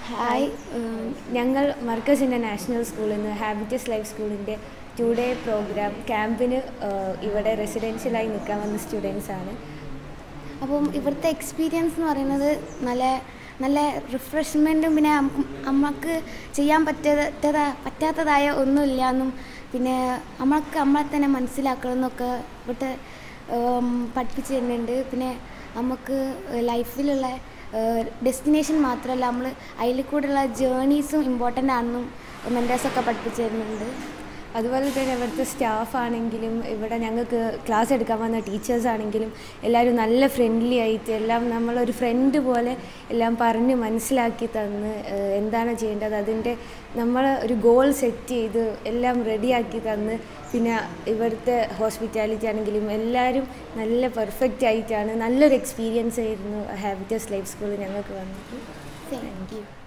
hi ഉം, ഞങ്ങൾ Markaz international സ്കൂളിൽ നിന്ന് ഹാബിറ്റസ് ലൈഫ് സ്കൂളിൻ്റെ ടു ഡേ പ്രോഗ്രാം ക്യാമ്പിന് ഏഹ്, ഇവിടെ റെസിഡൻഷ്യലായി നിൽക്കാൻ വന്ന സ്റ്റുഡൻസ് ആണ് അപ്പം ഇവിടുത്തെ എക്സ്പീരിയൻസ് എന്ന് പറയുന്നത് നല്ല നല്ല റിഫ്രഷ്മെൻറ്റും പിന്നെ നമുക്ക് ചെയ്യാൻ പറ്റാത്ത പറ്റാത്തതായ ഒന്നുമില്ല എന്നും പിന്നെ നമ്മൾക്ക് നമ്മളെ തന്നെ മനസ്സിലാക്കണം എന്നൊക്കെ ഇവിടുത്തെ ഉം, പഠിപ്പിച്ച് തരുന്നുണ്ട് പിന്നെ നമുക്ക് ലൈഫിലുള്ള ഡെസ്റ്റിനേഷൻ മാത്രമല്ല നമ്മൾ അതിൽ കൂടെയുള്ള ജേണീസും ഇമ്പോർട്ടൻ്റ് ആണെന്നും മെൻറ്റേഴ്സൊക്കെ പഠിപ്പിച്ച് തരുന്നുണ്ട് അതുപോലെ തന്നെ ഇവിടുത്തെ സ്റ്റാഫ് ആണെങ്കിലും ഇവിടെ ഞങ്ങൾക്ക് ക്ലാസ് എടുക്കാൻ വന്ന ടീച്ചേഴ്സ് ആണെങ്കിലും എല്ലാവരും നല്ല ഫ്രണ്ട്ലി ആയിട്ട് എല്ലാം നമ്മളൊരു ഫ്രണ്ട് പോലെ എല്ലാം പറഞ്ഞ് മനസ്സിലാക്കി തന്ന് ഏഹ്, എന്താണ് ചെയ്യേണ്ടത് അതിൻ്റെ നമ്മൾ ഒരു ഗോൾ സെറ്റ് ചെയ്ത് എല്ലാം റെഡിയാക്കി തന്ന് പിന്നെ ഇവിടുത്തെ ഹോസ്പിറ്റാലിറ്റി ആണെങ്കിലും എല്ലാവരും നല്ല പെർഫെക്റ്റ് ആയിട്ടാണ് നല്ലൊരു എക്സ്പീരിയൻസ് ആയിരുന്നു ഹാബിറ്റസ് ലൈഫ് സ്കൂളിൽ ഞങ്ങൾക്ക് വന്നത് താങ്ക് യു